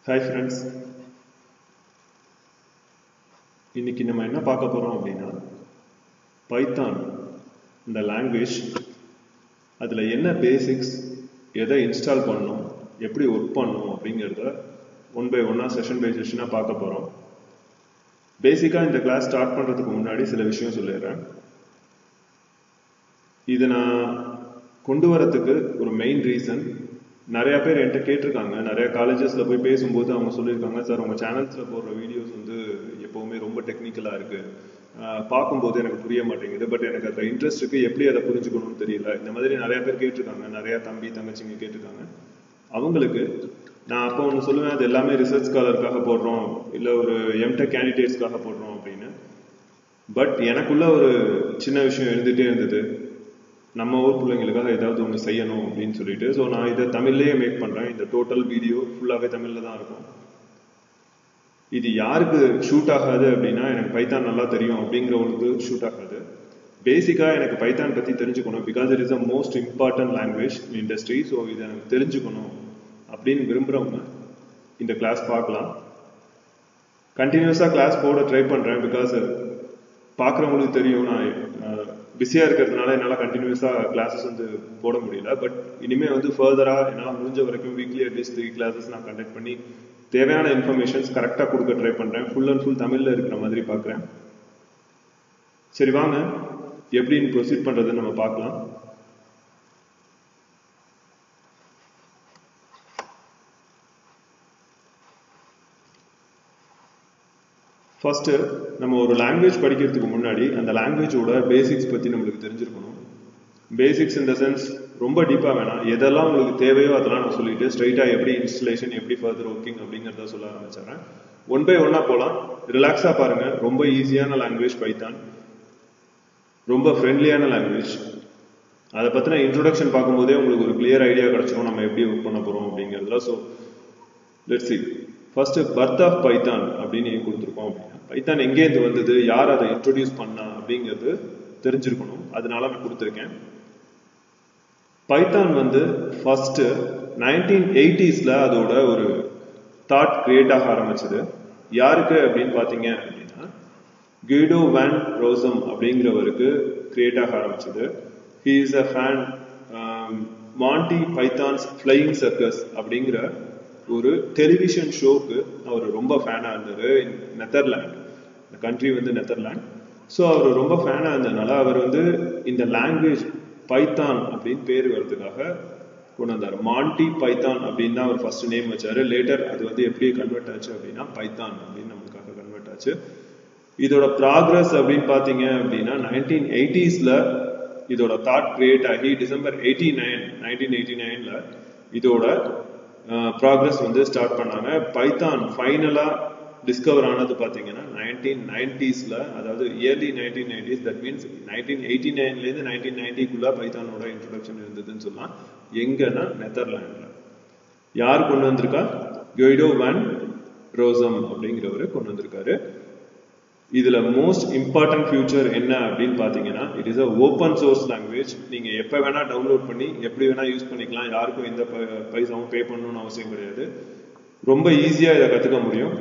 hi friends இன்னைக்கு நம்ம என்ன பார்க்க போறோம் அப்படின்னா பைத்தான் இந்த லாங்குவேஜ் அதில் என்ன பேசிக்ஸ் எதை இன்ஸ்டால் பண்ணணும் எப்படி ஒர்க் பண்ணணும் அப்படிங்கிறத ஒன் பை ஒன்னாக செஷன் பை செஷனாக பார்க்க போகிறோம் பேசிக்காக இந்த கிளாஸ் ஸ்டார்ட் பண்ணுறதுக்கு முன்னாடி சில விஷயம் சொல்லிடுறேன் இதை நான் கொண்டு வரத்துக்கு ஒரு மெயின் ரீசன் நிறைய பேர் என்கிட்ட கேட்டிருக்காங்க நிறைய காலேஜஸ்ல போய் பேசும்போது அவங்க சொல்லியிருக்காங்க சார் உங்க சேனல்ஸ்ல போடுற வீடியோஸ் வந்து எப்பவுமே ரொம்ப டெக்னிக்கலா இருக்கு ஆஹ் பார்க்கும்போது எனக்கு புரிய மாட்டேங்குது பட் எனக்கு அதில் இன்ட்ரெஸ்ட் இருக்கு எப்படி அதை புரிஞ்சுக்கணும்னு தெரியல இந்த மாதிரி நிறைய பேர் கேட்டிருக்காங்க நிறைய தம்பி தங்கச்சிங்க கேட்டிருக்காங்க அவங்களுக்கு நான் அப்போ ஒன்று சொல்லுவேன் அது எல்லாமே ரிசர்ச் ஸ்காலருக்காக போடுறோம் இல்லை ஒரு எம்டெக் கேண்டிடேட்ஸ்க்காக போடுறோம் அப்படின்னு பட் எனக்குள்ள ஒரு சின்ன விஷயம் இருந்துகிட்டே இருந்தது நம்ம ஊர் பிள்ளைங்களுக்காக ஏதாவது ஒன்று செய்யணும் அப்படின்னு சொல்லிட்டு ஸோ நான் இதை தமிழ்லேயே மேக் பண்ணுறேன் இந்த டோட்டல் வீடியோ ஃபுல்லாகவே தமிழில் தான் இருக்கும் இது யாருக்கு ஷூட் ஆகாது அப்படின்னா எனக்கு பைத்தான் நல்லா தெரியும் அப்படிங்கிறவங்களுக்கு ஷூட் ஆகாது பேசிக்காக எனக்கு பைத்தான் பற்றி தெரிஞ்சுக்கணும் because it is a most important language industry so இதை எனக்கு தெரிஞ்சுக்கணும் அப்படின்னு விரும்புகிறவங்க இந்த கிளாஸ் பார்க்கலாம் கண்டினியூஸாக கிளாஸ் போட ட்ரை பண்ணுறேன் பிகாஸ் பார்க்குறவங்களுக்கு தெரியும் நான் பிஸியாக இருக்கிறதுனால என்னால் கண்டினியூஸாக கிளாஸஸ் வந்து போட முடியல பட் இனிமேல் வந்து ஃபர்தராக என்னால் முடிஞ்ச வரைக்கும் வீக்லி அட்லீஸ்ட் த்ரீ கிளாஸஸ் நான் கண்டக்ட் பண்ணி தேவையான இன்ஃபர்மேஷன்ஸ் கரெக்டாக கொடுக்க ட்ரை பண்ணுறேன் ஃபுல் அண்ட் ஃபுல் தமிழில் இருக்கிற மாதிரி பார்க்குறேன் சரி வாங்க எப்படின்னு ப்ரொசீட் பண்ணுறதுன்னு நம்ம பார்க்கலாம் ஃபர்ஸ்ட் நம்ம ஒரு லாங்குவேஜ் படிக்கிறதுக்கு முன்னாடி அந்த லாங்குவேஜோட பேசிக்ஸ் பற்றி நம்மளுக்கு தெரிஞ்சிருக்கணும் பேசிக்ஸ் இந்த சென்ஸ் ரொம்ப டீப்பாக வேணாம் எதெல்லாம் உங்களுக்கு தேவையோ அதெல்லாம் நான் சொல்லிட்டு ஸ்ட்ரைட்டாக எப்படி இன்ஸ்டலேஷன் எப்படி ஃபர்தர் ஒர்க்கிங் அப்படிங்கிறத சொல்ல ஆரம்பிச்சிடுறேன் ஒன் பை ஒன்னாக போகலாம் ரிலாக்ஸாக பாருங்க ரொம்ப ஈஸியான லாங்குவேஜ் பைத்தான் ரொம்ப ஃப்ரெண்ட்லியான லாங்குவேஜ் அதை பற்றின இன்ட்ரொடக்ஷன் பார்க்கும்போதே உங்களுக்கு ஒரு கிளியர் ஐடியா கிடச்சிரும் நம்ம எப்படி ஒர்க் பண்ண போகிறோம் அப்படிங்கிறதுல so let's see first birth of Python அப்படின்னு கொடுத்துருக்கோம் அப்படின்னா பைத்தான் எங்கேருந்து வந்தது யார் அதை இன்ட்ரோடியூஸ் பண்ணா அப்படிங்கிறது தெரிஞ்சிருக்கணும் அதனால நான் கொடுத்துருக்கேன் பைத்தான் வந்து ஃபர்ஸ்ட் நைன்டீன் எயிட்டிஸ்ல அதோட ஒரு தாட் கிரியேட் ஆக ஆரம்பிச்சது யாருக்கு அப்படின்னு பார்த்தீங்க அப்படின்னா கிடோ வேன் ரோசம் அப்படிங்கிறவருக்கு கிரியேட் ஆக ஆரம்பிச்சது he is a fan Monty Python's flying circus அப்படிங்கிற ஒரு டெலிவிஷன் ஷோக்கு அவர் ரொம்ப ஃபேனாக இருந்தார் நெதர்லாண்ட் இந்த கண்ட்ரி வந்து நெதர்லாண்ட் ஸோ அவர் ரொம்ப ஃபேனாக இருந்ததுனால அவர் வந்து இந்த லாங்குவேஜ் பைத்தான் அப்படின்னு பேர் வர்றதுக்காக கொண்டு வந்தார் மாண்டி பைத்தான் அப்படின்னு தான் அவர் ஃபர்ஸ்ட் நேம் வச்சாரு லேட்டர் அது வந்து எப்படி கன்வெர்ட் ஆச்சு அப்படின்னா பைத்தான் அப்படின்னு நம்மளுக்காக கன்வெர்ட் ஆச்சு இதோட ப்ராக்ரஸ் அப்படின்னு பார்த்தீங்க அப்படின்னா நைன்டீன் எயிட்டிஸில் இதோட தாட் கிரியேட் ஆகி December eighty nine nineteen eighty நைனில் இதோட ப்ராக்ரஸ் வந்து ஸ்டார்ட் பண்ணாங்க பைத்தான் ஃபைனலாக டிஸ்கவர் ஆனது பார்த்தீங்கன்னா நைன்டீன் நைன்டிஸில் அதாவது early nineteen nineties that means nineteen eighty நைன்லேருந்து நைன்டீன் நைன்டிக்குள்ளே பைத்தானோட இன்ட்ரொடக்ஷன் இருந்ததுன்னு சொல்லலாம் எங்கன்னா நெதர்லாண்டில் யார் கொண்டு வந்திருக்கா கெய்டோ வேன் ரோசம் அப்படிங்கிறவர் கொண்டு வந்திருக்காரு இதுல மோஸ்ட் இம்பார்ட்டன்ட் ஃபியூச்சர் என்ன அப்படின்னு பாத்தீங்கன்னா it is a open source language நீங்க எப்ப வேணா டவுன்லோட் பண்ணி எப்படி வேணா யூஸ் பண்ணிக்கலாம் யாருக்கும் எந்த பைசாவும் பே பண்ணணும்னு அவசியம் கிடையாது ரொம்ப ஈஸியா இதை கத்துக்க முடியும்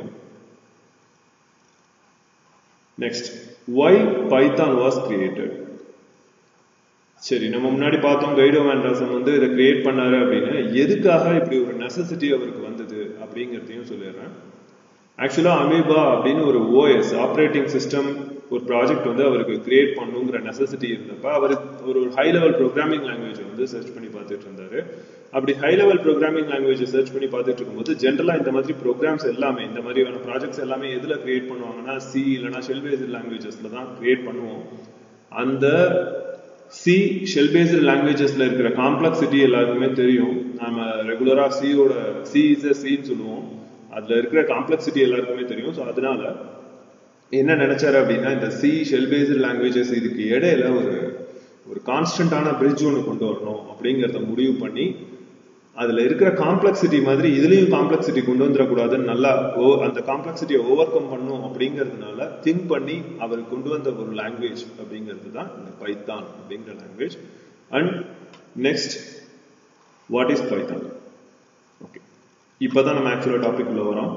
next why Python was created சரி நம்ம முன்னாடி பார்த்தோம் கைடோ வேண்ட்ராசம் வந்து இதை கிரியேட் பண்ணாரு அப்படின்னு எதுக்காக இப்படி ஒரு நெசசிட்டி அவருக்கு வந்தது அப்படிங்கிறதையும் சொல்லிடுறேன் ஆக்சுவலா அமீபா அப்படின்னு ஒரு ஓஎஸ் ஆப்ரேட்டிங் சிஸ்டம் ஒரு ப்ராஜெக்ட் வந்து அவருக்கு கிரியேட் பண்ணுங்கிற நெசசிட்டி இருந்தப்ப அவர் ஒரு ஹை லெவல் ப்ரோக்ராமிங் லாங்குவேஜ் வந்து சர்ச் பண்ணி பார்த்துட்டு இருந்தாரு அப்படி high level programming language search பண்ணி பார்த்துட்டு இருக்கும்போது ஜென்ரலா இந்த மாதிரி ப்ரோக்ராம்ஸ் எல்லாமே இந்த மாதிரியான ப்ராஜெக்ட்ஸ் எல்லாமே எதுல கிரியேட் பண்ணுவாங்கன்னா சி இல்லைனா ஷெல் பேஸ்ட் லாங்குவேஜஸ்ல தான் கிரியேட் பண்ணுவோம் அந்த சி ஷெல் பேஸ்டு லாங்குவேஜஸ்ல இருக்கிற காம்ப்ளெக்சிட்டி எல்லாருக்குமே தெரியும் நாம ரெகுலரா சியோட சி இஸ் அ சின்னு சொல்லுவோம் அதுல இருக்கிற காம்ப்ளெக்சிட்டி எல்லாருக்குமே தெரியும் ஸோ அதனால என்ன நினைச்சாரு அப்படின்னா இந்த சி ஷெல் பேஸ்டு லாங்குவேஜஸ் இதுக்கு இடையில ஒரு ஒரு கான்ஸ்டன்டான பிரிட்ஜ் ஒன்று கொண்டு வரணும் அப்படிங்கிறத முடிவு பண்ணி அதுல இருக்கிற காம்ப்ளெக்சிட்டி மாதிரி இதுலயும் காம்ப்ளெக்சிட்டி கொண்டு வந்துடக்கூடாதுன்னு நல்லா ஓ அந்த காம்ப்ளெக்சிட்டியை ஓவர் கம் பண்ணும் அப்படிங்கிறதுனால திங்க் பண்ணி அவர் கொண்டு வந்த ஒரு லாங்குவேஜ் அப்படிங்கிறது தான் இந்த பைத்தான் அப்படிங்கிற language and next what is Python okay இப்பதான் நம்ம ஆக்சுவலா டாபிக் உள்ள வரோம்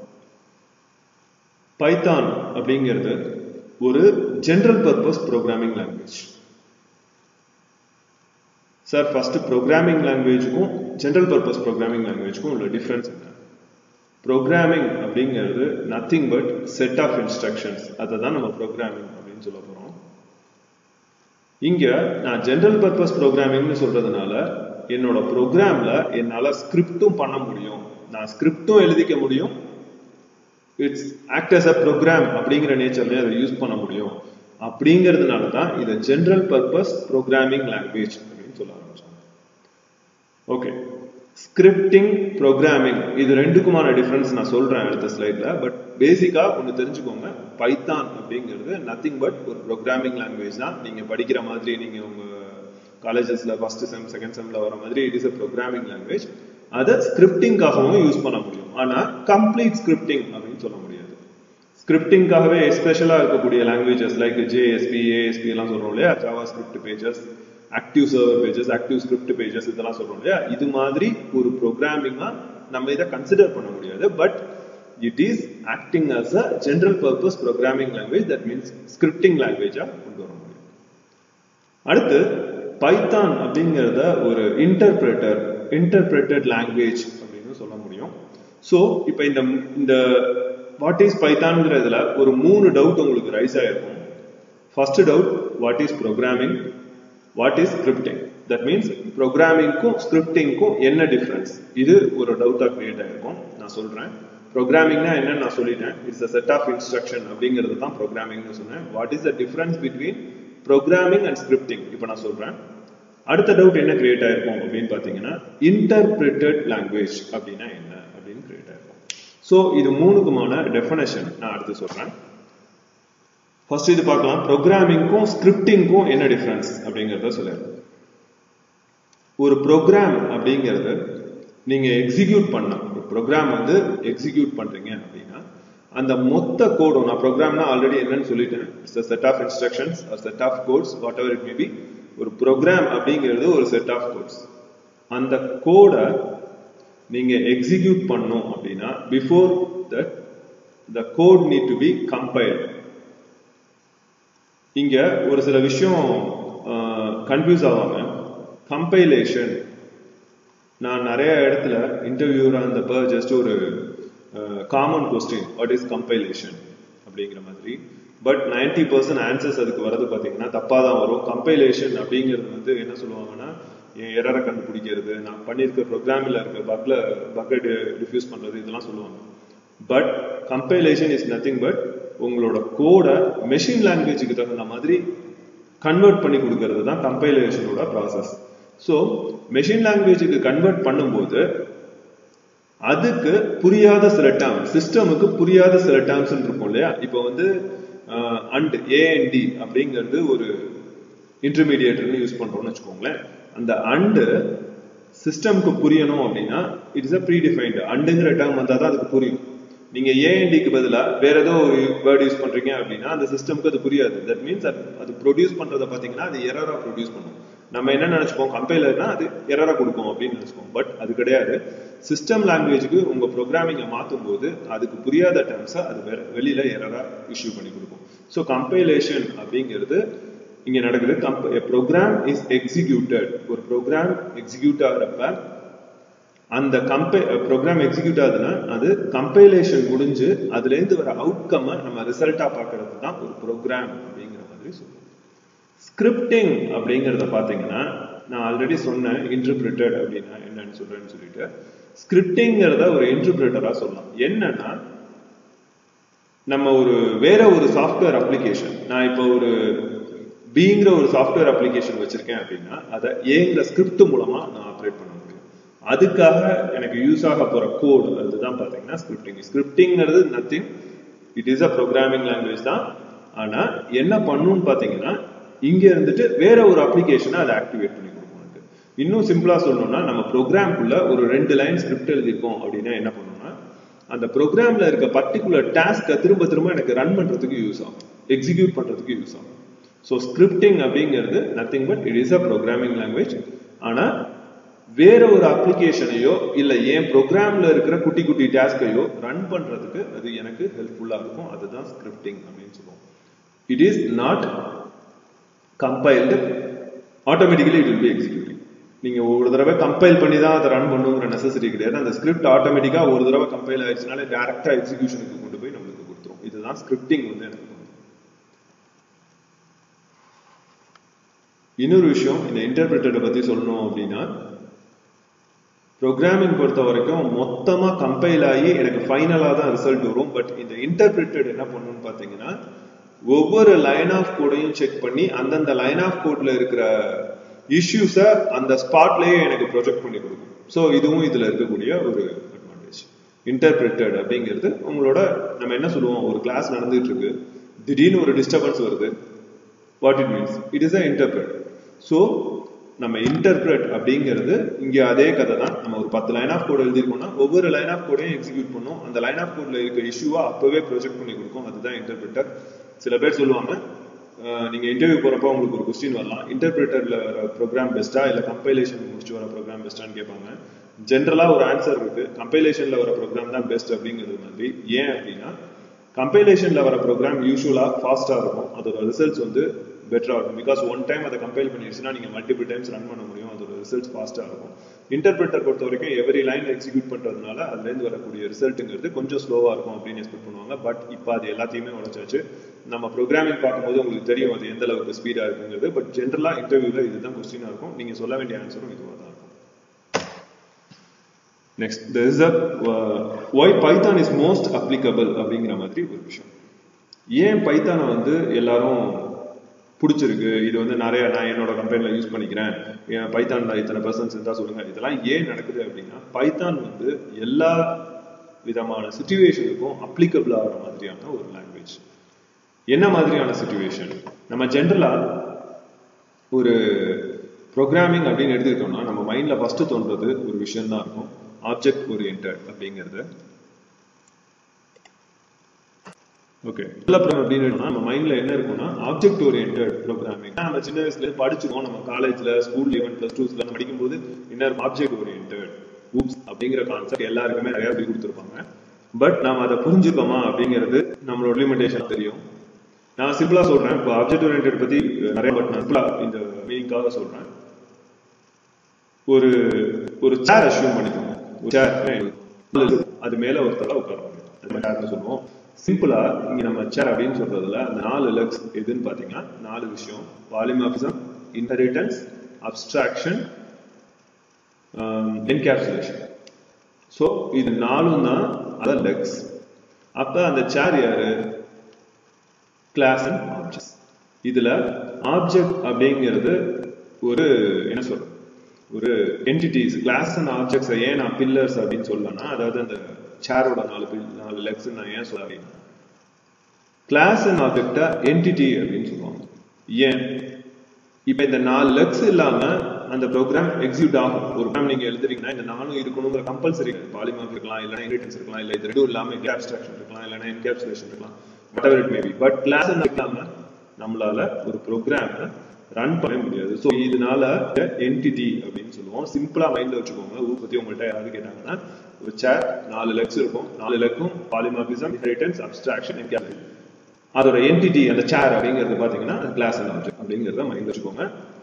பைத்தான் அப்படிங்கிறது ஒரு general purpose programming language sir first programming லாங்குவேஜுக்கும் ஜெனரல் பர்பஸ் ப்ரோக்ராமிங் லாங்குவேஜுக்கும் உள்ள டிஃபரன்ஸ் என்ன ப்ரோக்ராமிங் அப்படிங்கிறது nothing but set of instructions அதை தான் நம்ம ப்ரோக்ராமிங் அப்படின்னு சொல்ல போறோம் இங்க நான் ஜெனரல் பர்பஸ் ப்ரோக்ராமிங்னு சொல்றதுனால என்னோட ப்ரோக்ராம்ல என்னால ஸ்கிரிப்டும் பண்ண முடியும் நான் ஸ்கிரிப்டும் எழுதிக்க முடியும் it's act as a program அப்படிங்கிற நேச்சர்லயே அதை யூஸ் பண்ண முடியும் அப்படிங்கிறதுனால தான் இதை ஜெனரல் பர்பஸ் ப்ரோக்ராமிங் லாங்குவேஜ் அப்படின்னு சொல்ல ஆரம்பிச்சோம் ஓகே ஸ்கிரிப்டிங் ப்ரோக்ராமிங் இது ரெண்டுக்குமான டிஃபரன்ஸ் நான் சொல்றேன் அடுத்த ஸ்லைட்ல பட் பேசிக்கா ஒன்று தெரிஞ்சுக்கோங்க பைத்தான் அப்படிங்கிறது நத்திங் பட் ஒரு ப்ரோக்ராமிங் லாங்குவேஜ் தான் நீங்க படிக்கிற மாதிரி நீங்க உங்க காலேஜஸ்ல ஃபர்ஸ்ட் செம் செகண்ட் செம்ல வர மாதிரி it is a programming language அதை ஸ்கிரிப்டிங்காகவும் யூஸ் பண்ண முடியும் ஆனா கம்ப்ளீட் ஸ்கிரிப்டிங் அப்படின்னு சொல்ல முடியாது ஸ்கிரிப்டிங்காகவே எஸ்பெஷலா இருக்கக்கூடிய லாங்குவேஜஸ் லைக் ஜேஎஸ்பி ஏஎஸ்பி எல்லாம் சொல்றோம் இல்லையா Java script pages active server pages active script pages இதெல்லாம் சொல்றோம் இல்லையா இது மாதிரி ஒரு ப்ரோக்ராமிங்கா நம்ம இதை கன்சிடர் பண்ண முடியாது but it is acting as a general purpose programming language that means scripting லாங்குவேஜா கொண்டு வர முடியும் அடுத்து பைத்தான் அப்படிங்கிறத ஒரு இன்டர்பிரேட்டர் இன்டர்பிரேட்டட் லாங்குவேஜ் அப்படின்னு சொல்ல முடியும் ஸோ இப்போ இந்த இந்த வாட் இஸ் பைத்தான்ங்கிறதுல ஒரு மூணு டவுட் உங்களுக்கு ரைஸ் ஆயிருக்கும் first doubt what is programming what is scripting that means ப்ரோக்ராமிங்க்கும் ஸ்கிரிப்டிங்க்கும் என்ன டிஃபரன்ஸ் இது ஒரு டவுட்டா கிரியேட் ஆயிருக்கும் நான் சொல்றேன் ப்ரோக்ராமிங்னா என்னன்னு நான் சொல்லிட்டேன் it's a set of instruction அப்படிங்கிறது தான் ப்ரோக்ராமிங்னு சொன்னேன் what is the difference between programming and scripting இப்போ நான் சொல்றேன் அடுத்த டவுட் என்ன கிரியேட் ஆயிருக்கும் அப்படின்னு பாத்தீங்கன்னா இன்டர்பிரிட்டட் லாங்குவேஜ் அப்படின்னா என்ன அப்படின்னு கிரியேட் ஆயிருக்கும் ஸோ இது மூணுக்குமான டெஃபனேஷன் நான் அடுத்து சொல்றேன் ஃபர்ஸ்ட் இது பார்க்கலாம் ப்ரோக்ராமிங்க்கும் ஸ்கிரிப்டிங்க்கும் என்ன டிஃபரன்ஸ் அப்படிங்கிறத சொல்லிடுறேன் ஒரு ப்ரோக்ராம் அப்படிங்கிறது நீங்க எக்ஸிக்யூட் பண்ண ஒரு ப்ரோக்ராம் வந்து எக்ஸிக்யூட் பண்றீங்க அப்படின்னா அந்த மொத்த கோடும் நான் ப்ரோக்ராம்னா ஆல்ரெடி என்னன்னு சொல்லிட்டேன் it's set of instructions set of codes whatever it may be ஒரு ப்ரோக்ராம் அப்படிங்கிறது ஒரு செட் ஆஃப் கோட்ஸ் அந்த கோடை நீங்க எக்ஸிக்யூட் பண்ணும் அப்படின்னா before that the code need to be compile இங்க ஒரு சில விஷயம் கன்ஃபியூஸ் ஆகாம கம்பைலேஷன் நான் நிறைய இடத்துல இன்டர்வியூரா இருந்தப்ப ஜஸ்ட் ஒரு common question what is compilation அப்படிங்கிற மாதிரி பட் நைன்டி பர்சன்ட் ஆன்சர்ஸ் அதுக்கு வரது பார்த்தீங்கன்னா தப்பாக தான் வரும் கம்பைலேஷன் அப்படிங்கிறது வந்து என்ன சொல்லுவாங்கன்னா என் எரரை கண்டுபிடிக்கிறது நான் பண்ணியிருக்க ப்ரோக்ராமில் இருக்க பக்ல பக்கை டிஃப்யூஸ் பண்ணுறது இதெல்லாம் சொல்லுவாங்க but compilation is nothing but உங்களோட கோடை மெஷின் லாங்குவேஜுக்கு தகுந்த மாதிரி கன்வெர்ட் பண்ணி கொடுக்கறது தான் கம்பைலேஷனோட ப்ராசஸ் ஸோ மெஷின் லாங்குவேஜுக்கு கன்வெர்ட் பண்ணும்போது அதுக்கு புரியாத சில டேர்ம் சிஸ்டமுக்கு புரியாத சில டேர்ம்ஸ் இருக்கும் இல்லையா இப்போ வந்து அண்ட் ஏஎன்டி அப்படிங்கிறது ஒரு இன்டர்மீடியேட்டர்னு யூஸ் பண்றோம்னு வச்சுக்கோங்களேன் அந்த அண்டு சிஸ்டம்க்கு புரியணும் அப்படின்னா it is a predefined அண்டுங்கிற டேர்ம் வந்தால் தான் அதுக்கு புரியும் நீங்க ஏஎன்டிக்கு பதிலாக வேற ஏதோ ஒரு வேர்ட் யூஸ் பண்றீங்க அப்படின்னா அந்த சிஸ்டம்க்கு அது புரியாது தட் மீன்ஸ் அது ப்ரொடியூஸ் பண்றதை பார்த்தீங்கன்னா அது எரரா ப்ரொடியூஸ் பண்ணும் நம்ம என்ன நினைச்சுப்போம் கம்பைலர்னா அது எரரா கொடுக்கும் அப்படின்னு நினைச்சுப்போம் பட் அது கிடையாது சிஸ்டம் லாங்குவேஜுக்கு உங்க ப்ரோக்ராமிங்கை மாற்றும் போது அதுக்கு புரியாத டேர்ம்ஸை அது வேற வெளியில எரரா இஷ்யூ பண்ணி கொடுக்கும் ஸோ கம்பைலேஷன் அப்படிங்கிறது இங்க நடக்குது ப்ரோக்ராம் இஸ் எக்ஸிக்யூட்டட் ஒரு ப்ரோக்ராம் எக்ஸிக்யூட் ஆகிறப்ப அந்த கம்பை ப்ரோக்ராம் எக்ஸிக்யூட் ஆகுதுன்னா அது கம்பைலேஷன் முடிஞ்சு அதுல இருந்து வர அவுட்கம் நம்ம ரிசல்ட்டா பாக்குறது தான் ஒரு ப்ரோக்ராம் அப்படிங்கிற மாதிரி சொல்லுவோம் ஸ்கிரிப்டிங் அப்படிங்கிறத பாத்தீங்கன்னா நான் ஆல்ரெடி சொன்னேன் இன்டர்பிரிட்டட் அப்படின்னா என்னன்னு சொல்றேன்னு சொல்லிட்டு ஸ்கிரிப்டிங்கிறத ஒரு இன்டர்பிரிட்டரா சொல்லலாம் என்னன்னா நம்ம ஒரு வேற ஒரு சாஃப்ட்வேர் அப்ளிகேஷன் நான் இப்போ ஒரு பிங்கிற ஒரு சாஃப்ட்வேர் அப்ளிகேஷன் வச்சிருக்கேன் அப்படின்னா அதை ஏங்கிற ஸ்கிரிப்ட் மூலமா நான் ஆப்ரேட் பண்ண முடியும் அதுக்காக எனக்கு யூஸ் ஆக போற கோடு அதுதான் பாத்தீங்கன்னா ஸ்கிரிப்டிங் ஸ்கிரிப்டிங்கிறது nothing it is a programming language தான் ஆனா என்ன பண்ணுன்னு பாத்தீங்கன்னா இங்க இருந்துட்டு வேற ஒரு அப்ளிகேஷனை அதை ஆக்டிவேட் பண்ணி கொடுக்கும் இன்னும் சிம்பிளா சொல்லணும்னா நம்ம ப்ரோக்ராம்குள்ள ஒரு ரெண்டு லைன் ஸ்கிரிப்ட் எழுதிருக்கோம் அப்படின்னா என்ன பண்ணணும்னா அந்த ப்ரோக்ராம்ல இருக்க பர்டிகுலர் டாஸ்க்கை திரும்ப திரும்ப எனக்கு ரன் பண்றதுக்கு யூஸ் ஆகும் எக்ஸிக்யூட் பண்றதுக்கு யூஸ் ஆகும் ஸோ ஸ்கிரிப்டிங் அப்படிங்கிறது nothing but it is a programming language ஆனா வேற ஒரு அப்ளிகேஷனையோ இல்ல என் ப்ரோக்ராம்ல இருக்கிற குட்டி குட்டி டாஸ்கையோ ரன் பண்றதுக்கு அது எனக்கு ஹெல்ப்ஃபுல்லா இருக்கும் அதுதான் ஸ்கிரிப்டிங் அப்படின்னு சொல்லுவோம் it is not compiled automatically it will be executing நீங்க ஒரு தடவை கம்பைல் பண்ணி தான் அதை ரன் பண்ணுங்கிற நெசசிட்டி கிடையாது அந்த ஸ்கிரிப்ட் ஆட்டோமேட்டிக்கா ஒரு தடவை கம்பைல் ஆயிடுச்சுனாலே டேரக்டா எக்ஸிகியூஷனுக்கு கொண்டு போய் நம்மளுக்கு கொடுத்துரும் இதுதான் ஸ்கிரிப்டிங் வந்து எனக்கு இன்னொரு விஷயம் இந்த இன்டர்பிரிட்டரை பத்தி சொல்லணும் அப்படின்னா ப்ரோக்ராமிங் பொறுத்த வரைக்கும் மொத்தமா கம்பைல் ஆகி எனக்கு ஃபைனலா தான் ரிசல்ட் வரும் பட் இந்த இன்டர்பிரிட்டட் என்ன பண்ணணும்னு பாத்தீங்கன்னா ஒவ்வொரு லைன் ஆஃப் கோடையும் செக் பண்ணி அந்தந்த லைன் ஆஃப் கோட்ல இருக்கிற இஷ்யூஸை அந்த ஸ்பாட்லயே எனக்கு ப்ரொஜெக்ட் பண்ணி கொடுக்கும் ஸோ இதுவும் இதுல இருக்கக்கூடிய ஒரு அட்வான்டேஜ் இன்டர்பிரிட்டட் அப்படிங்கிறது உங்களோட நம்ம என்ன சொல்லுவோம் ஒரு கிளாஸ் நடந்துட்டு இருக்கு திடீர்னு ஒரு டிஸ்டர்பன்ஸ் வருது what it means it is a interpret so நம்ம இன்டர்பிரட் அப்படிங்கிறது இங்க அதே கதை தான் நம்ம ஒரு பத்து லைன் ஆஃப் கோட் எழுதிருக்கோம்னா ஒவ்வொரு லைன் ஆஃப் கோடையும் எக்ஸிக்யூட் பண்ணும் அந்த லைன் ஆஃப் கோட்ல இருக்க இஷ்யூவா அப்பவே ப்ரொஜெக்ட் பண்ணி கொடுக்கும் அதுதான் இன்டர்பிரிட்டர் சில பேர் சொல்லுவாங்க நீங்க இன்டர்வியூ போறப்ப உங்களுக்கு ஒரு கொஸ்டின் வரலாம் இன்டர்பிரிட்டர்ல வர ப்ரோக்ராம் பெஸ்டா இல்ல கம்பைலேஷன் முடிச்சு வர ப்ரோக்ராம் பெஸ்டான்னு கேட்பாங்க ஜென்ரலா ஒரு ஆன்சர் இருக்கு கம்பைலேஷன்ல வர ப்ரோக்ராம் தான் பெஸ்ட் அப்படிங்கிறது மாதிரி ஏன் அப்படின்னா கம்பைலேஷன்ல வர ப்ரோக்ராம் யூஸ்வலா ஃபாஸ்டா இருக்கும் அதோட ரிசல்ட்ஸ் வந்து பெட்டரா இருக்கும் பிகாஸ் ஒன் டைம் அதை கம்பைல் பண்ணிடுச்சுன்னா நீங்க மல்டிபிள் டைம்ஸ் ரன் பண்ண முடியும் அதோட ரிசல்ட்ஸ் ஃபாஸ்டா இருக்கும் இன்டர்பிரிட்டர் பொறுத்த வரைக்கும் எவரி லைன் எக்ஸிக்யூட் பண்றதுனால அதுல இருந்து வரக்கூடிய ரிசல்ட்டுங்கிறது கொஞ்சம் ஸ்லோவா இருக்கும் அப்படின்னு எக்ஸ்பெக்ட் பண்ணுவாங்க பட் இப்போ அது எல்லாத்தையுமே உழைச்சாச்சு நம்ம ப்ரோக்ராமிங் பார்க்கும்போது உங்களுக்கு தெரியும் அது எந்த அளவுக்கு ஸ்பீடா இருக்குங்கிறது பட் ஜென்ரலா இன்டர்வியூல இதுதான் கொஸ்டினா இருக்கும் நீங்க சொல்ல வேண்டிய ஆன்சரும் இதுவாக தான் இருக்கும் next there is a uh, why python is most applicable அப்படிங்கிற மாதிரி ஒரு விஷயம் ஏன் பைத்தானை வந்து எல்லாரும் பிடிச்சிருக்கு இது வந்து நிறைய நான் என்னோட கம்பெனில யூஸ் பண்ணிக்கிறேன் என் பைத்தான்ல இத்தனை பர்சன்ஸ் இருந்தா சொல்லுங்க இதெல்லாம் ஏன் நடக்குது அப்படின்னா பைத்தான் வந்து எல்லா விதமான சுச்சுவேஷனுக்கும் அப்ளிகபிள் ஆகிற மாதிரியான ஒரு லாங்குவேஜ் என்ன மாதிரியான சுச்சுவேஷன் நம்ம ஜென்ரலா ஒரு ப்ரோக்ராமிங் அப்படின்னு எடுத்துக்கிட்டோம்னா நம்ம மைண்ட்ல ஃபர்ஸ்ட் தோன்றது ஒரு விஷயம் தான் இருக்கும் ஆப்ஜெக்ட் ஓரியன்ட் அப்படிங்கிறது ஓகே ப்ரோக்ராம் அப்படின்னு நம்ம மைண்ட்ல என்ன இருக்கும்னா ஆப்ஜெக்ட் ஓரியன்ட் ப்ரோக்ராமிங் நம்ம சின்ன வயசுல படிச்சிருக்கோம் நம்ம காலேஜ்ல ஸ்கூல் ஈவன் பிளஸ் டூஸ்ல நம்ம படிக்கும்போது என்ன ஆப்ஜெக்ட் ஓரியன்ட் ஊப்ஸ் அப்படிங்கிற கான்செப்ட் எல்லாருக்குமே நிறைய சொல்லி கொடுத்துருப்பாங்க பட் நாம அதை புரிஞ்சுக்கோமா அப்படிங்கிறது நம்மளோட லிமிடேஷன் தெரியும் நான் சிம்பிளா சொல்றேன் இப்போ ஆப்ஜெக்ட் ஓரியன்ட் பத்தி நிறைய பட் நான் சிம்பிளா இந்த மீனிங்காக சொல்றேன் ஒரு ஒரு சேர் அஷ்யூம் பண்ணிக்கோங்க ஒரு சேர் அது மேல ஒரு தலை உட்காருவாங்க சேர்னு சொல்லுவோம் சிம்பிளா இங்க நம்ம சேர் அப்படின்னு சொல்றதுல அந்த நாலு லெக்ஸ் எதுன்னு பாத்தீங்கன்னா நாலு விஷயம் polymorphism inheritance abstraction encapsulation so இது நாலும் தான் அதான் லெக்ஸ் அப்ப அந்த சேர் யாரு கிளாஸ் அண்ட் ஆப்ஜெக்ட் இதுல ஆப்ஜெக்ட் அப்படிங்கிறது ஒரு என்ன சொல்றது ஒரு என்டிட்டிஸ் கிளாஸ் அண்ட் ஆப்ஜெக்ட்ஸ் ஏன் நான் பில்லர்ஸ் அப்படின்னு சொல்லலாம் அதாவது அந்த சேரோட நாலு நாலு லெக்ஸ் நான் ஏன் சொல்ல அப்படின்னா கிளாஸ் அண்ட் ஆப்ஜெக்டா என்டிட்டி அப்படின்னு சொல்லுவாங்க ஏன் இப்ப இந்த நாலு லெக்ஸ் இல்லாம அந்த ப்ரோக்ராம் எக்ஸிக்யூட் ஆகும் ஒரு ப்ரோக்ராம் நீங்க எழுதுறீங்கன்னா இந்த நாலும் இருக்கணுங்கிற கம்பல்சரி பாலிமார்க் இருக்கலாம் இல்லைன்னா இன்ஹெரிட்டன்ஸ் இருக்கலாம் இல்ல இது ரெண்டும் இல்லாம அப்ஸ்ட்ராக்ஷன் இருக்கலாம் இல்லைன்னா என்கேப்சுலேஷன் இருக்கலாம் whatever it may be but class இல்லாம நம்மளால ஒரு ப்ரோக்ராம் ரன் பண்ண முடியாது ஸோ இதனால என்டிட்டி அப்படின்னு சொல்லுவோம் சிம்பிளா மைண்ட்ல வச்சுக்கோங்க ஊர் பத்தி உங்கள்கிட்ட யாராவது கேட்டாங்கன்னா ஒரு சேர் நாலு லெக்ஸ் இருக்கும் நாலு லெக்கும் பாலிமார்பிசம் இன்ஹெரிட்டன்ஸ் அப்ஸ்ட்ராக்ஷன் என்கேப்சுலேஷன் அதோட என்டிட்டி அந்த சேர் அப்படிங்கிறது பாத்தீங்கன்னா கிளாஸ் அண்ட் ஆப்ஜெக்ட் அப்படிங்கிறத மைண்ட் வச்சுக்கோங்க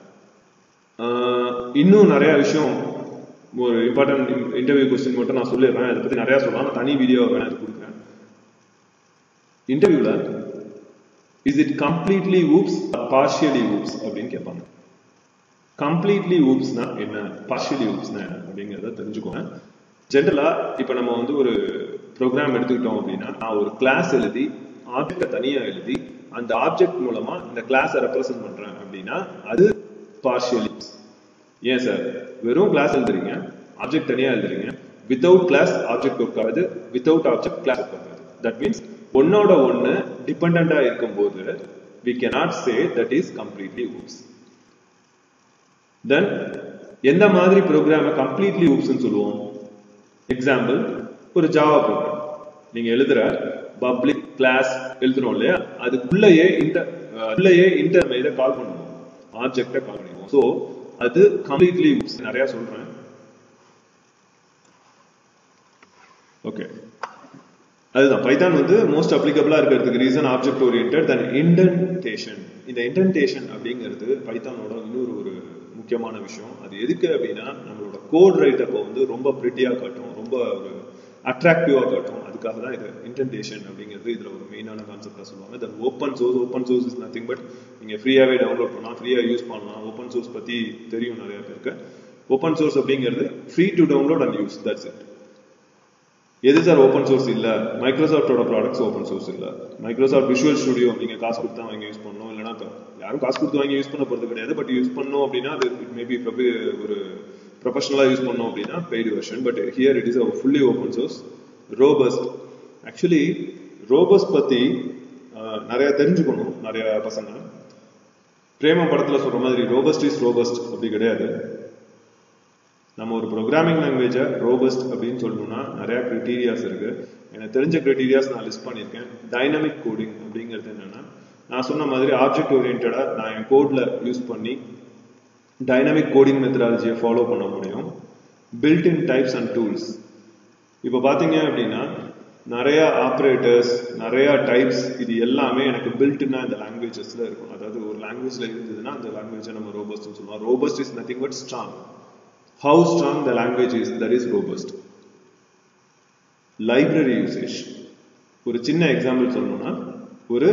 இன்னும் நிறைய விஷயம் ஒரு இம்பார்ட்டன்ட் இன்டர்வியூ கொஸ்டின் மட்டும் நான் சொல்லிடுறேன் அதை பத்தி நிறைய சொல்லலாம் நான் தனி வீடியோ வேணா கொடுக்குறேன் இன்டர்வியூல is it completely oops partially oops அப்படின்னு கேட்பாங்க கம்ப்ளீட்லி ஊப்ஸ்னா என்ன பார்ஷியலி ஊப்ஸ்னா என்ன அப்படிங்கிறத தெரிஞ்சுக்கோங்க ஜென்ரலா இப்ப நம்ம வந்து ஒரு ப்ரோக்ராம் எடுத்துக்கிட்டோம் அப்படின்னா நான் ஒரு கிளாஸ் எழுதி ஆப்ஜெக்டை தனியா எழுதி அந்த ஆப்ஜெக்ட் மூலமா இந்த கிளாஸை ரெப்ரசென்ட் பண்றேன் அப்படின்னா அது பார்ஷியலி ஏன் சார் வெறும் கிளாஸ் எழுதுறீங்க ஆப்ஜெக்ட் தனியா எழுதுறீங்க வித்தவுட் கிளாஸ் ஆப்ஜெக்ட் உட்காருது வித்தவுட் ஆப்ஜெக்ட் கிளாஸ் உட்காருது தட் மீன்ஸ் ஒன்னோட ஒன்னு டிபெண்டா இருக்கும்போது we cannot say that is completely oops then எந்த மாதிரி ப்ரோக்ராம கம்ப்ளீட்லி ஊப்ஸ்ன்னு சொல்லுவோம் எக்ஸாம்பிள் ஒரு ஜாவா ப்ரோக்ராம் நீங்க எழுதுற பப்ளிக் கிளாஸ் எழுதுறோம் இல்லையா அதுக்குள்ளேயே இன்டர் உள்ளேயே இன்டர் இதை கால் பண்ணுவோம் ஆப்ஜெக்டை கால் பண்ணுவோம் ஸோ அது கம்ப்ளீட்லி நிறைய சொல்றேன் ஓகே அதுதான் பைத்தான் வந்து மோஸ்ட் அப்ளிகபிளா இருக்கிறதுக்கு reason object orient then indentation இந்த இன்டென்டேஷன் அப்படிங்கிறது பைத்தானோட இன்னொரு ஒரு முக்கியமான விஷயம் அது எதுக்கு அப்படின்னா நம்மளோட கோட் ரைட் அப்போ வந்து ரொம்ப பிரிட்டியா காட்டும் ரொம்ப ஒரு அட்ராக்டிவா காட்டும் அதுக்காக தான் இது இன்டென்டேஷன் அப்படிங்கிறது இதுல ஒரு மெயினான கான்செப்டா சொல்லுவாங்க then open source open source is nothing but நீங்க ஃப்ரீயாவே டவுன்லோட் பண்ணலாம் ஃப்ரீயா யூஸ் பண்ணலாம் ஓப்பன் சோர்ஸ் பத்தி தெரியும் நிறைய பேருக்கு ஓப்பன் சோர்ஸ் அப்படிங்கிறது free to download and use that's it எது சார் ஓப்பன் சோர்ஸ் இல்ல மைக்ரோசாஃப்டோட ப்ராடக்ட்ஸ் ஓப்பன் சோர்ஸ் இல்ல மைக்ரோசாஃப்ட் விஷுவல் ஸ்டுடியோ நீங்க காசு கொடுத்தா வாங்கி யூஸ் பண்ணணும் இல்லைன்னா இப்ப யாரும் காசு கொடுத்து வாங்கி யூஸ் பண்ண போறது கிடையாது பட் யூஸ் பண்ணோம் அப்படின்னா அது இட் மேபி ஒரு ப்ரொஃபஷனலா யூஸ் பண்ணோம் அப்படின்னா paid version but here it is fully open source robust actually robust பத்தி நிறைய தெரிஞ்சுக்கணும் நிறைய பசங்க பிரேம படத்துல சொல்ற மாதிரி ரோபஸ்ட் இஸ் ரோபஸ்ட் அப்படி கிடையாது நம்ம ஒரு ப்ரோக்ராமிங் லாங்குவேஜை ரோபஸ்ட் அப்படின்னு சொல்லணும்னா நிறைய கிரிட்டீரியாஸ் இருக்கு எனக்கு தெரிஞ்ச கிரிட்டீரியாஸ் நான் லிஸ்ட் பண்ணியிருக்கேன் டைனமிக் கோடிங் அப்படிங்கிறது என்னன்னா நான் சொன்ன மாதிரி ஆப்ஜெக்ட் ஓரியன்டா நான் என் கோட்ல யூஸ் பண்ணி டைனமிக் கோடிங் மெத்தடாலஜியை ஃபாலோ பண்ண முடியும் built in types and tools இப்போ பார்த்தீங்க அப்படின்னா நிறைய ஆப்ரேட்டர்ஸ் நிறைய டைப்ஸ் இது எல்லாமே எனக்கு பில்ட்னா இந்த லாங்குவேஜஸ்ல இருக்கும் அதாவது ஒரு லாங்குவேஜ்ல இருந்ததுன்னா அந்த லாங்குவேஜை நம்ம ரோபஸ்ட் சொல்லுவோம் robust is nothing but strong how strong the language is that is robust library usage ஒரு சின்ன எக்ஸாம்பிள் சொல்லணும்னா ஒரு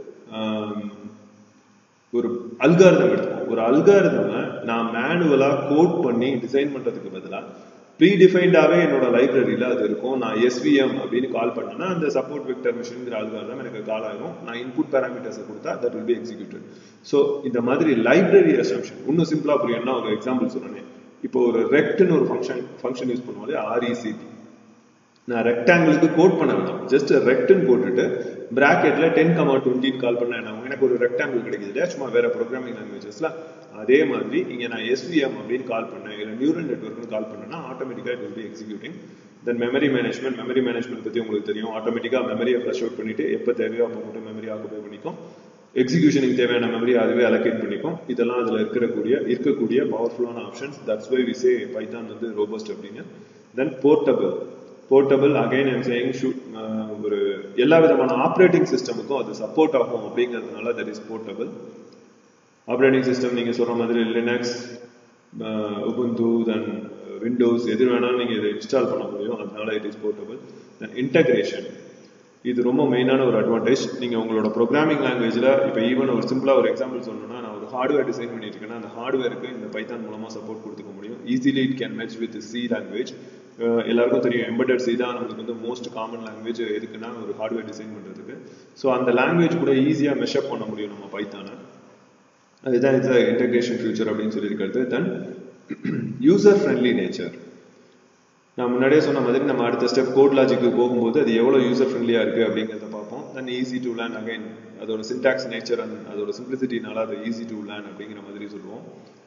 ஒரு அல்காரிதம் எடுத்துக்கோம் ஒரு அல்காரிதம் நான் மேனுவலா கோட் பண்ணி டிசைன் பண்றதுக்கு பதிலாக ப்ரீ டிஃபைன்டாவே என்னோட லைப்ரரியில அது இருக்கும் நான் எஸ்விஎம் அப்படின்னு கால் பண்ணேன்னா அந்த சப்போர்ட் வெக்டர் மிஷின்ங்கிற அல்காரிதம் எனக்கு கால் ஆகும் நான் இன்புட் பேராமீட்டர்ஸை கொடுத்தா that will be executed so இந்த மாதிரி லைப்ரரி அசம்ஷன் இன்னும் சிம்பிளா புரியணும்னா ஒரு எக்ஸாம்பிள் சொல்றேன் இப்போ ஒரு ரெக்ட்னு ஒரு ஃபங்க்ஷன் ஃபங்க்ஷன் யூஸ் பண்ணுவோம் ஆர்இசிடி நான் ரெக்டாங்கிளுக்கு கோட் பண்ண வேணாம் ஜஸ்ட் ரெக்ட்னு போட்டுட்டு பிராக்கெட்ல டென் கமா டுவெண்ட்டின்னு கால் பண்ண என்ன எனக்கு ஒரு ரெக்டாங்கிள் கிடைக்குது இல்லையா சும்மா வேற ப்ரோக்ராமிங் லாங்குவேஜஸ்ல அதே மாதிரி இங்க நான் எஸ்விஎம் அப்படின்னு கால் பண்ணேன் இல்லை நியூரல் நெட்ஒர்க்னு கால் பண்ணேன்னா ஆட்டோமேட்டிக்கா it will be executing then memory management memory management பத்தி உங்களுக்கு தெரியும் ஆட்டோமேட்டிக்கா மெமரியை ஃப்ளஷ் அவுட் பண்ணிட்டு எப்போ தேவையோ அப்போ மட்டும் மெமரி ஆக்குபை பண்ணிக்கும் எக்ஸிகியூஷனுக்கு தேவையான மெமரி அதுவே அலோகேட் பண்ணிக்கும் இதெல்லாம் அதுல இருக்கக்கூடிய இருக்கக்கூடிய பவர்ஃபுல்லான options that's why we say Python வந்து ரோபஸ்ட் அப்படின்னு then portable portable again I'm saying ஒரு எல்லா விதமான ஆப்ரேட்டிங் சிஸ்டமுக்கும் அது சப்போர்ட் ஆகும் அப்படிங்கிறதுனால that is portable operating system நீங்க சொல்ற மாதிரி லினக்ஸ் உபுந்து தென் விண்டோஸ் எது வேணாலும் நீங்க இதை இன்ஸ்டால் பண்ண முடியும் அதனால it is portable then integration இது ரொம்ப மெயினான ஒரு அட்வான்டேஜ் நீங்க உங்களோட ப்ரோக்ராமிங் லாங்குவேஜ்ல இப்போ ஈவன் ஒரு சிம்பிளா ஒரு எக்ஸாம்பிள் சொல்லணும்னா நான் ஒரு ஹார்ட்வேர் டிசைன் பண்ணியிருக்கேன்னா அந்த ஹார்ட்வேருக்கு இந்த பைத்தான் மூலமா சப்போர்ட் கொடுத்துக்க முடியும் easily it can match with C language எல்லாருக்கும் தெரியும் எம்பெடட் சி தான் நமக்கு வந்து மோஸ்ட் காமன் லாங்குவேஜ் எதுக்குன்னா ஒரு ஹார்ட்வேர் டிசைன் பண்றதுக்கு ஸோ அந்த லாங்குவேஜ் கூட ஈஸியா மெஷப் பண்ண முடியும் நம்ம பைத்தானை அதுதான் இது இன்டகிரேஷன் ஃபியூச்சர் அப்படின்னு சொல்லியிருக்கிறது தென் யூசர் ஃப்ரெண்ட்லி நேச்சர் நான் முன்னாடியே சொன்ன மாதிரி நம்ம அடுத்த ஸ்டெப் கோட் லாஜிக்கு போகும்போது அது எவ்வளவு யூசர் ஃப்ரெண்ட்லியா இருக்கு அப்படிங்கிறத பார்ப்போம் then easy to learn again அதோட சின்டாக்ஸ் நேச்சர் அண்ட் அதோட சிம்பிளிசிட்டினால அது ஈஸி டு லேர்ன் அப்படிங்கிற மாதிரி சொல்லுவோம்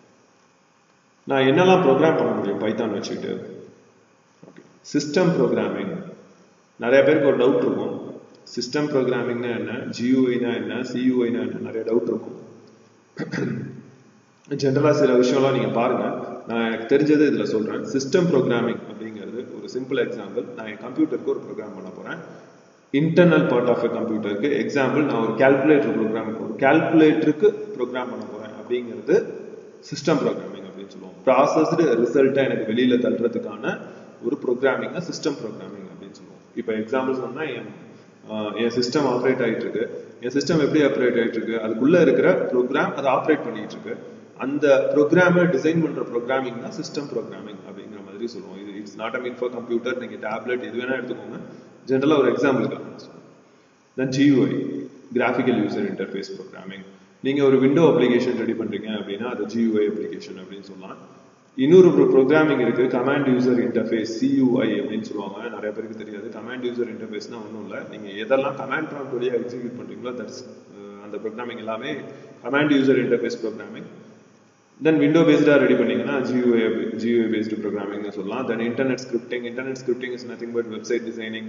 நான் என்னெல்லாம் ப்ரோக்ராம் பண்ண முடியும் பைத்தான் வச்சுக்கிட்டு ஓகே சிஸ்டம் ப்ரோக்ராமிங் நிறைய பேருக்கு ஒரு டவுட் இருக்கும் சிஸ்டம் ப்ரோக்ராமிங்னா என்ன ஜியூஐனா என்ன சியூஐனா என்ன நிறைய டவுட் இருக்கும் ஜென்ரலா சில விஷயம்லாம் நீங்க பாருங்க நான் எனக்கு தெரிஞ்சது இதுல சொல்றேன் சிஸ்டம் ப்ரோக்ராமிங் அப்படிங்கிறது ஒரு சிம்பிள் எக்ஸாம்பிள் நான் என் கம்ப்யூட்டருக்கு ஒரு ப்ரோக்ராம் பண்ண போறேன் இன்டர்னல் பார்ட் ஆஃப் கம்ப்யூட்டருக்கு எக்ஸாம்பிள் நான் ஒரு கால்குலேட்டர் ப்ரோக்ராம் ஒரு கால்குலேட்டருக்கு ப்ரோக்ராம் பண்ண போறேன் அப்படிங்கிறது சிஸ்டம் ப்ரோக்ராமிங் அப்படின்னு சொல்லுவோம் ப்ராசஸ்டு ரிசல்ட்டை எனக்கு வெளியில தள்ளுறதுக்கான ஒரு ப்ரோக்ராமிங் சிஸ்டம் ப்ரோக்ராமிங் அப்படின்னு சொல்லுவோம் இப்போ எக்ஸாம்பிள் சொன்னா என் என் சிஸ்டம் ஆப்ரேட் ஆயிட்டு இருக்கு என் சிஸ்டம் எப்படி ஆப்ரேட் ஆயிட்டு இருக்கு அதுக்குள்ள இருக்கிற ப்ரோக்ராம் அதை ஆப்ரேட் பண்ணிட்டு இருக்கு அந்த ப்ரோக்ராமை டிசைன் பண்ற ப்ரோக்ராமிங் தான் சிஸ்டம் ப்ரோக்ராமிங் அப்படிங்கிற மாதிரி சொல்லுவோம் இது it's not a mean for computer நீங்க டேப்லெட் எது வேணா எடுத்துக்கோங்க ஜென்ரலா ஒரு எக்ஸாம்பிளுக்கு then G U I graphical user interface programming நீங்க ஒரு விண்டோ அப்ளிகேஷன் ரெடி பண்றீங்க அப்படின்னா அது ஜியூஐ அப்ளிகேஷன் அப்படின்னு சொல்லலாம் இன்னொரு ப்ரோக்ராமிங் இருக்கு கமாண்ட் யூசர் இன்டர்ஃபேஸ் சியூஐ அப்படின்னு சொல்லுவாங்க நிறைய பேருக்கு தெரியாது கமாண்ட் யூசர் இன்டர்ஃபேஸ்னா ஒன்றும் இல்லை நீங்க எதெல்லாம் கமாண்ட் ப்ராம்ப்ட் வழியாக எக்ஸிக்யூட் பண்றீங்களோ தட்ஸ் அந்த ப்ரோக்ராமிங் எல்லாமே command user interface programming then window பேஸ்டாக ரெடி பண்ணீங்கன்னா ஜியூஏ ஜியூஏ பேஸ்டு ப்ரோக்ராமிங்னு சொல்லலாம் then internet scripting internet scripting is nothing but website designing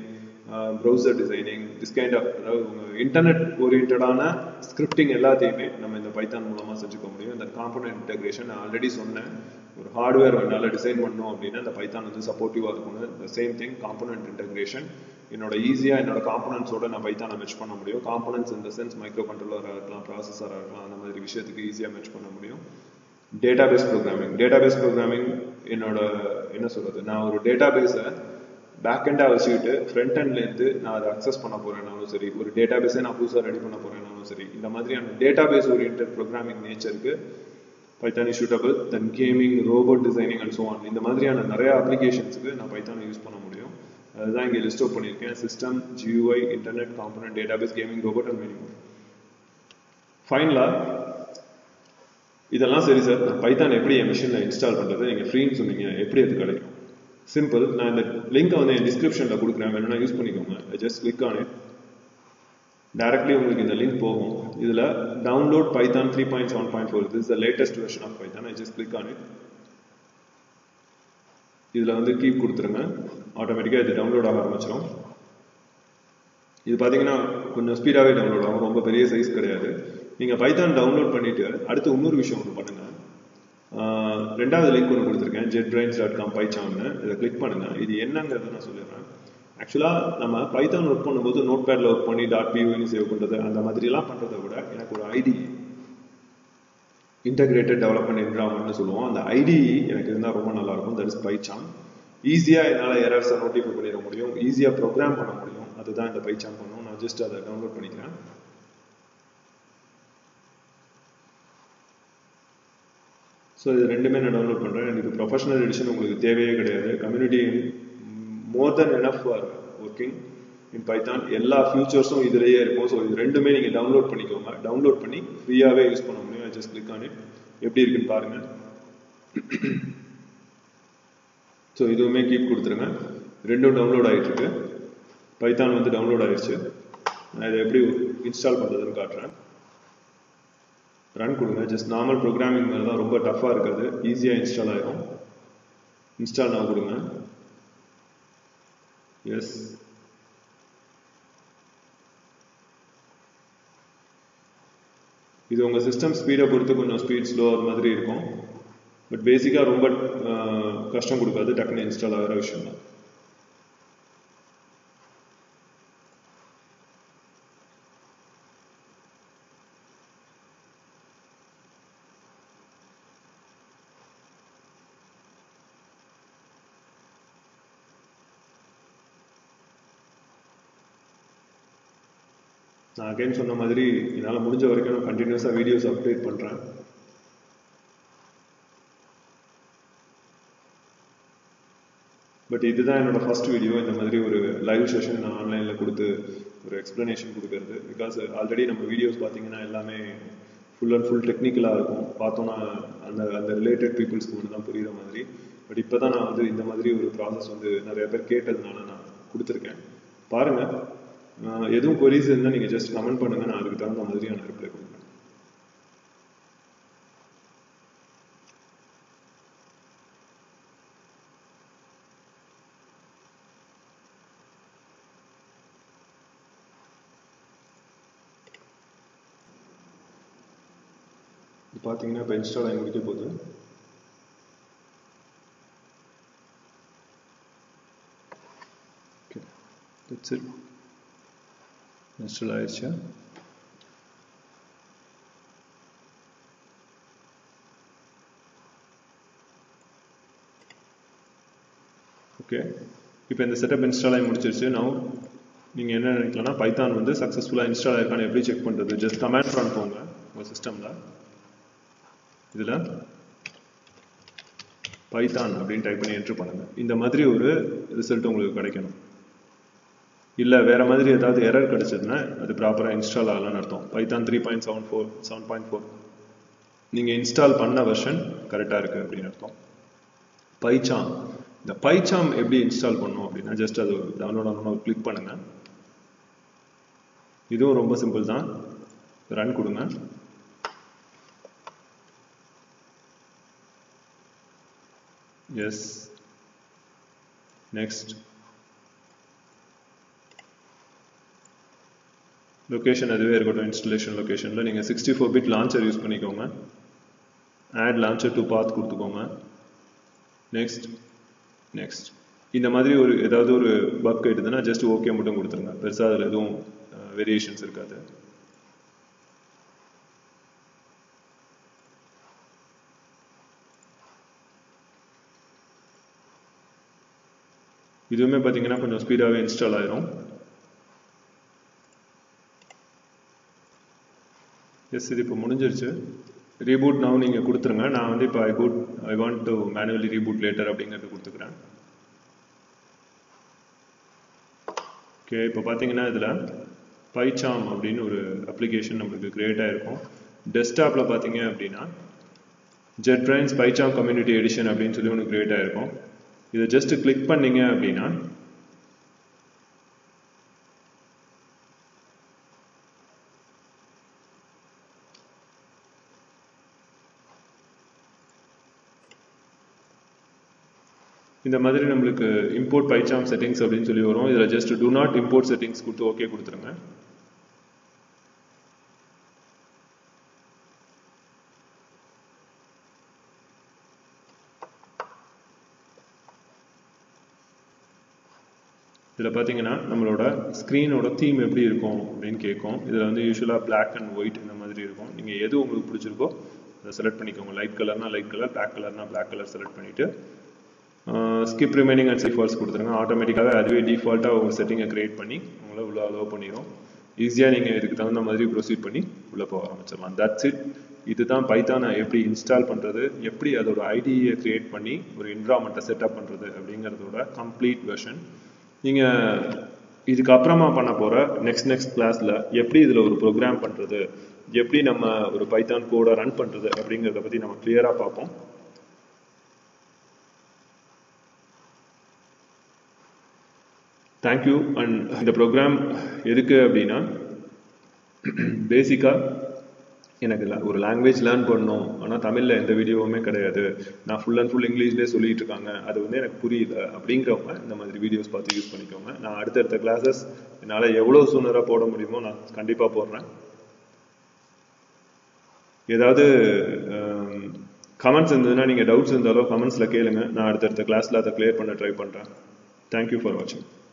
browser designing this kind of அதாவது உங்கள் இன்டர்நெட் ஓரியன்டான ஸ்கிரிப்டிங் எல்லாத்தையுமே நம்ம இந்த பைத்தான் மூலமாக செஞ்சுக்க முடியும் இந்த காம்பனன்ட் இன்டெகிரேஷன் நான் ஆல்ரெடி சொன்னேன் ஒரு ஹார்ட்வேர் நல்லா டிசைன் பண்ணோம் அப்படின்னா இந்த பைத்தான் வந்து சப்போர்ட்டிவாக இருக்கணும் இந்த சேம் திங் காம்பனன்ட் இன்டெகிரேஷன் என்னோட ஈஸியாக என்னோட காம்பனன்ஸோட நான் பைத்தானை மெச் பண்ண முடியும் காம்பனன்ஸ் இந்த சென்ஸ் மைக்ரோ கண்ட்ரோலராக இருக்கலாம் ப்ராசஸராக இருக்கலாம் அந்த மாதிரி விஷயத்துக்கு ஈஸியாக மெச் பண்ண முடியும் டேட்டாபேஸ் ப்ரோக்ராமிங் டேட்டாபேஸ் ப்ரோக்ராமிங் என்னோட என்ன சொல்றது நான் ஒரு டேட்டாபேஸை பேக் எண்டாக வச்சுக்கிட்டு ஃப்ரண்ட் எண்ட்லேருந்து நான் அதை அக்சஸ் பண்ண போறேனாலும் சரி ஒரு டேட்டாபேஸை நான் புதுசாக ரெடி பண்ண போறேனாலும் சரி இந்த மாதிரியான டேட்டாபேஸ் ஓரியன்ட் ப்ரோக்ராமிங் நேச்சருக்கு Python is suitable then gaming robot designing and so on இந்த மாதிரியான நிறைய அப்ளிகேஷன்ஸுக்கு நான் பைத்தானை யூஸ் பண்ண முடியும் அதுதான் இங்கே லிஸ்ட் அவுட் பண்ணியிருக்கேன் system G U I internet component database gaming robot and minimum ஃபைனலாக இதெல்லாம் சரி சார் நான் பைத்தான் எப்படி என் மிஷினில் இன்ஸ்டால் பண்ணுறது நீங்கள் ஃப்ரீன்னு சொன்னீங்க எப்படி அது கிடைக்கும் சிம்பிள் நான் இந்த லிங்கை வந்து என் டிஸ்கிரிப்ஷனில் கொடுக்குறேன் வேணும்னா யூஸ் பண்ணிக்கோங்க just click on it directly உங்களுக்கு இந்த லிங்க் போகும் இதில் download Python three point seven point four this the latest version of Python I just click on it இதில் வந்து கீப் கொடுத்துருங்க ஆட்டோமேட்டிக்காக இது டவுன்லோட் ஆக ஆரம்பிச்சிடும் இது பார்த்தீங்கன்னா கொஞ்சம் ஸ்பீடாகவே டவுன்லோட் ஆகும் ரொம்ப பெரிய சைஸ் கிடையாது நீங்கள் பைத்தான் டவுன்லோட் பண்ணிவிட்டு அடுத்து இன்னொரு விஷயம் ஒன்று பண்ணுங்கள் ரெண்டாவது லிங்க் ஒன்று கொடுத்துருக்கேன் ஜெட் பிரைன்ஸ் டாட் காம் பைச்சான்னு இதை கிளிக் பண்ணுங்கள் இது என்னங்கிறத நான் சொல்லிடுறேன் ஆக்சுவலாக நம்ம பைத்தான் ஒர்க் பண்ணும்போது நோட் பேடில் ஒர்க் பண்ணி டாட் பியூன்னு சேவ் பண்ணுறது அந்த மாதிரிலாம் பண்ணுறதை விட எனக்கு ஒரு ஐடி இன்டகிரேட்டட் டெவலப்மெண்ட் என்விரான்மெண்ட்னு சொல்லுவோம் அந்த ஐடி எனக்கு இருந்தால் ரொம்ப நல்லாயிருக்கும் தட் இஸ் பைச்சான் ஈஸியாக என்னால் எரர்ஸை நோட்டிஃபை பண்ணிட முடியும் ஈஸியாக ப்ரோக்ராம் பண்ண முடியும் அதுதான் இந்த பைச்சான் பண்ணும் நான் ஜஸ்ட் அதை டவுன்லோட் பண்ணிக்கிறேன் ஸோ இது ரெண்டுமே நான் டவுன்லோட் பண்ணுறேன் எனக்கு ப்ரொஃபஷனல் எடிஷன் உங்களுக்கு தேவையே கிடையாது community more then enough for working in Python எல்லா ஃபியூச்சர்ஸும் இதுலேயே இருக்கும் ஸோ இது ரெண்டுமே நீங்கள் டவுன்லோட் பண்ணிக்கோங்க டவுன்லோட் பண்ணி ஃப்ரீயாகவே யூஸ் பண்ண முடியும் ஜஸ்ட் கிளிக் ஆன் இட் எப்படி இருக்குன்னு பாருங்க ஸோ இதுவுமே கீப் கொடுத்துருங்க ரெண்டும் டவுன்லோட் ஆகிட்டு இருக்கு பைத்தான் வந்து டவுன்லோட் ஆயிடுச்சு நான் இதை எப்படி இன்ஸ்டால் பண்ணுறதுன்னு காட்டுறேன் ரன் கொடுங்க ஜஸ்ட் நார்மல் ப்ரோக்ராமிங் மாதிரி தான் ரொம்ப டஃப்பாக இருக்காது ஈஸியாக இன்ஸ்டால் ஆயிரும் இன்ஸ்டால் நான் கொடுங்க எஸ் இது உங்கள் சிஸ்டம் ஸ்பீடை பொறுத்து கொஞ்சம் ஸ்பீட் ஸ்லோ அது மாதிரி இருக்கும் பட் பேசிக்காக ரொம்ப கஷ்டம் கொடுக்காது டக்குன்னு இன்ஸ்டால் ஆகிற விஷயம் தான் நான் அகைன் சொன்ன மாதிரி என்னால் முடிஞ்ச வரைக்கும் நான் கண்டினியூஸாக வீடியோஸ் அப்டேட் பண்ணுறேன் பட் இதுதான் என்னோட ஃபர்ஸ்ட் வீடியோ இந்த மாதிரி ஒரு லைவ் செஷன் நான் ஆன்லைனில் கொடுத்து ஒரு எக்ஸ்ப்ளனேஷன் கொடுக்கறது பிகாஸ் ஆல்ரெடி நம்ம வீடியோஸ் பார்த்தீங்கன்னா எல்லாமே ஃபுல் அண்ட் ஃபுல் டெக்னிக்கலாக இருக்கும் பார்த்தோன்னா அந்த அந்த ரிலேட்டட் பீப்புள்ஸ்க்கு மட்டும் தான் புரியுற மாதிரி பட் இப்போ தான் நான் வந்து இந்த மாதிரி ஒரு ப்ராசஸ் வந்து நிறைய பேர் கேட்டதுனால நான் கொடுத்துருக்கேன் பாருங்கள் எதுவும் கொரிஸ் இருந்தால் நீங்கள் ஜஸ்ட் கமெண்ட் பண்ணுங்கள் நான் அதுக்கு தகுந்த மாதிரியான ரிப்ளை கொடுப்பேன் பார்த்தீங்கன்னா இப்போ இன்ஸ்டால் ஆகி முடிக்க போகுது தட்ஸ் இட் இன்ஸ்டால் ஆயிடுச்சா ஓகே இப்போ இந்த செட்டப் இன்ஸ்டால் ஆகி முடிச்சிருச்சு நான் நீங்கள் என்ன நினைக்கலாம்னா பைத்தான் வந்து சக்ஸஸ்ஃபுல்லாக இன்ஸ்டால் ஆயிருக்கான்னு எப்படி செக் பண்ணுறது ஜஸ்ட் கமெண்ட் ரன் போங்க உங்கள் சிஸ்டமில் இதில் பைத்தான் அப்படின்னு டைப் பண்ணி என்ட்ரு பண்ணுங்கள் இந்த மாதிரி ஒரு ரிசல்ட் உங்களுக்கு கிடைக்கணும் இல்லை வேற மாதிரி ஏதாவது எரர் கிடைச்சதுன்னா அது ப்ராப்பராக இன்ஸ்டால் ஆகலாம்னு அர்த்தம் Python three point seven four seven point four நீங்கள் இன்ஸ்டால் பண்ண வெர்ஷன் கரெக்டாக இருக்குது அப்படின்னு அர்த்தம் பைச்சாம் இந்த பைச்சாம் எப்படி இன்ஸ்டால் பண்ணும் அப்படின்னா ஜஸ்ட் அது டவுன்லோட் ஆகணும் கிளிக் பண்ணுங்க இதுவும் ரொம்ப சிம்பிள் தான் ரன் கொடுங்க எஸ் நெக்ஸ்ட் லொக்கேஷன் அதுவே இருக்கட்டும் இன்ஸ்டலேஷன் லொக்கேஷனில் நீங்கள் sixty four bit launcher use பண்ணிக்கோங்க ஆட் லான்ச்சர் டு பாத் கொடுத்துக்கோங்க நெக்ஸ்ட் நெக்ஸ்ட் இந்த மாதிரி ஒரு ஏதாவது ஒரு பக் ஆயிடுதுன்னா ஜஸ்ட் ஓகே மட்டும் கொடுத்துருங்க பெருசாக அதில் எதுவும் வேரியேஷன்ஸ் இருக்காது இதுவுமே பார்த்தீங்கன்னா கொஞ்சம் ஸ்பீடாகவே இன்ஸ்டால் ஆயிரும் எஸ் இது இப்போ முடிஞ்சிருச்சு ரீபூட் now நீங்கள் கொடுத்துருங்க நான் வந்து இப்போ I boot I want to manually reboot later அப்படிங்கிறது கொடுத்துக்கிறேன் ஓகே இப்போ பார்த்தீங்கன்னா இதில் பைச்சாம் அப்படின்னு ஒரு அப்ளிகேஷன் நம்மளுக்கு கிரியேட் ஆகிருக்கும் டெஸ்க்டாப்பில் பார்த்தீங்க அப்படின்னா JetBrains PyCharm community edition அப்படின்னு சொல்லி ஒன்று கிரியேட் ஆகிருக்கும் இதை ஜஸ்ட் கிளிக் பண்ணீங்க அப்படின்னா இந்த மாதிரி நம்மளுக்கு இம்போர்ட் பைச்சாம் செட்டிங்ஸ் அப்படின்னு சொல்லி வரும் இதில் just do not import settings கொடுத்து ஓகே கொடுத்துருங்க இதில் பார்த்தீங்கன்னா நம்மளோட ஸ்க்ரீனோட தீம் எப்படி இருக்கும் அப்படின்னு கேட்கும் இதில் வந்து யூஸ்வலாக Black அண்ட் ஒயிட் இந்த மாதிரி இருக்கும் நீங்கள் எது உங்களுக்கு பிடிச்சிருக்கோ அதை செலக்ட் பண்ணிக்கோங்க லைட் கலர்னா லைட் கலர் Black கலர்னா Black கலர் செலக்ட் பண்ணிவிட்டு ஸ்கிப் ரிமைனிங் அண்ட் டிஃபால்ட்ஸ் கொடுத்துருங்க ஆட்டோமேட்டிக்காகவே அதுவே டிஃபால்ட்டாக ஒரு செட்டிங்கை க்ரியேட் பண்ணி உங்களை உள்ள அலோவ் பண்ணிடும் ஈஸியாக நீங்கள் இதுக்கு தகுந்த மாதிரி ப்ரொசீட் பண்ணி உள்ளே போக ஆரம்பிச்சிடலாம் தட்ஸ் இட் இதுதான் பைத்தானை எப்படி இன்ஸ்டால் பண்ணுறது எப்படி அதோட ஐடியை க்ரியேட் பண்ணி ஒரு என்விரான்மெண்ட்டை செட்டப் பண்ணுறது அப்படிங்கிறதோட கம்ப்ளீட் வெர்ஷன் நீங்கள் இதுக்கு அப்புறமா பண்ண போகிற நெக்ஸ்ட் நெக்ஸ்ட் கிளாஸில் எப்படி இதில் ஒரு ப்ரோக்ராம் பண்ணுறது எப்படி நம்ம ஒரு பைத்தான் கோடை ரன் பண்ணுறது அப்படிங்கிறத பற்றி நம்ம கிளியராக பார்ப்போம் தேங்க்யூ அண்ட் இந்த ப்ரோக்ராம் எதுக்கு அப்படின்னா பேசிக்காக எனக்கு ஒரு லாங்குவேஜ் லேர்ன் பண்ணணும் ஆனால் தமிழில் எந்த வீடியோவுமே கிடையாது நான் ஃபுல் அண்ட் ஃபுல் இங்கிலீஷ்லேயே சொல்லிட்டு இருக்காங்க அது வந்து எனக்கு புரியல அப்படிங்கிறவங்க இந்த மாதிரி வீடியோஸ் பார்த்து யூஸ் பண்ணிக்கோங்க நான் அடுத்தடுத்த கிளாஸஸ் என்னால் எவ்வளோ சூனராக போட முடியுமோ நான் கண்டிப்பாக போடுறேன் ஏதாவது கமெண்ட்ஸ் இருந்ததுன்னா நீங்கள் டவுட்ஸ் இருந்தாலோ கமெண்ட்ஸில் கேளுங்க நான் அடுத்தடுத்த கிளாஸில் அதை கிளியர் பண்ண ட்ரை பண்ணுறேன் தேங்க்யூ ஃபார் வாட்சிங்